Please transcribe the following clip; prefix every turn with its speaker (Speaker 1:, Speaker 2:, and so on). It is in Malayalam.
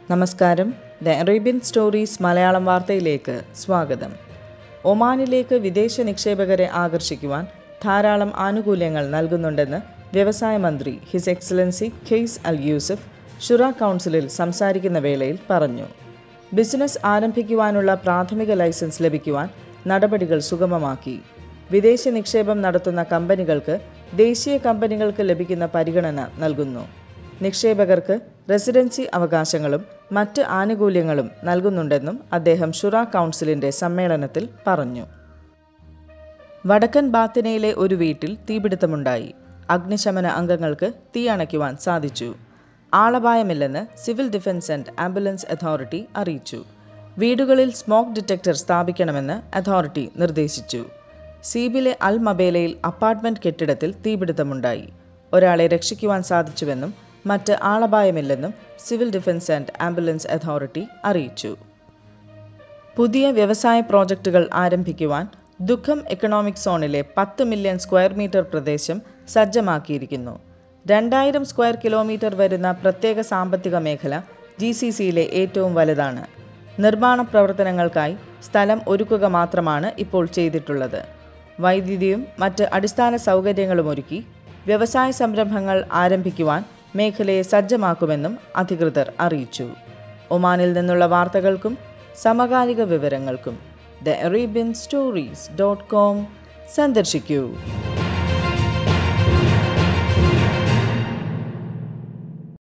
Speaker 1: നമസ്കാരം ദ അറേബ്യൻ സ്റ്റോറീസ് മലയാളം വാർത്തയിലേക്ക് സ്വാഗതം ഒമാനിലേക്ക് വിദേശ നിക്ഷേപകരെ ആകർഷിക്കുവാൻ ധാരാളം ആനുകൂല്യങ്ങൾ നൽകുന്നുണ്ടെന്ന് വ്യവസായ മന്ത്രി his excellency Qais Al Yousef Shura കൗൺസിലിൽ സംസാരിക്കുന്ന വേളയിൽ പറഞ്ഞു ബിസിനസ് ആരംഭിക്കുവാനുള്ള പ്രാഥമിക ലൈസൻസ് ലഭിക്കുവാൻ നടപടികൾ സുഗമമാക്കി വിദേശ നിക്ഷേപം നടത്തുന്ന കമ്പനികൾക്ക് ദേശീയ കമ്പനികൾക്ക് ലഭിക്കുന്ന പരിഗണന നൽകുന്നു നിക്ഷേപകർക്ക് റെസിഡൻസി അവകാശങ്ങളും മറ്റ് ആനുകൂല്യങ്ങളും നൽകുന്നുണ്ടെന്നും അദ്ദേഹം ഷുറ കൗൺസിലിന്റെ സമ്മേളനത്തിൽ പറഞ്ഞു വടക്കൻ ബാത്തിനയിലെ ഒരു വീട്ടിൽ തീപിടുത്തമുണ്ടായി അഗ്നിശമന അംഗങ്ങൾക്ക് തീ അണയ്ക്കുവാൻ സാധിച്ചു ആളപായമില്ലെന്ന് civil defence and ambulance authority അറിയിച്ചു വീടുകളിൽ സ്മോക്ക് ഡിറ്റക്ടർ സ്ഥാപിക്കണമെന്ന് അതോറിറ്റി നിർദ്ദേശിച്ചു സീബിലെ അൽ മബേലയിൽ അപ്പാർട്ട്മെന്റ് കെട്ടിടത്തിൽ തീപിടുത്തമുണ്ടായി ഒരാളെ രക്ഷിക്കുവാൻ സാധിച്ചുവെന്നും മറ്റ് ആളപായമില്ലെന്നും civil defence and ambulance authority അറിയിച്ചു പുതിയ വ്യവസായ പ്രോജക്റ്റുകൾ ആരംഭിക്കുവാൻ ദുഃഖം എക്കണോമിക് സോണിലെ പത്ത് മില്യൺ സ്ക്വയർ മീറ്റർ പ്രദേശം സജ്ജമാക്കിയിരിക്കുന്നു രണ്ടായിരം സ്ക്വയർ കിലോമീറ്റർ വരുന്ന പ്രത്യേക സാമ്പത്തിക മേഖല ജി സി സിയിലെ ഏറ്റവും വലുതാണ് നിർമ്മാണ പ്രവർത്തനങ്ങൾക്കായി സ്ഥലം ഒരുക്കുക മാത്രമാണ് ഇപ്പോൾ ചെയ്തിട്ടുള്ളത് വൈദ്യുതിയും മറ്റ് അടിസ്ഥാന സൗകര്യങ്ങളും ഒരുക്കി വ്യവസായ സംരംഭങ്ങൾ ആരംഭിക്കുവാൻ മേഖലയെ സജ്ജമാക്കുമെന്നും അധികൃതർ അറിയിച്ചു ഒമാനിൽ നിന്നുള്ള വാർത്തകൾക്കും സമകാലിക വിവരങ്ങൾക്കും the Arabian stories dot com സന്ദർശിക്കൂ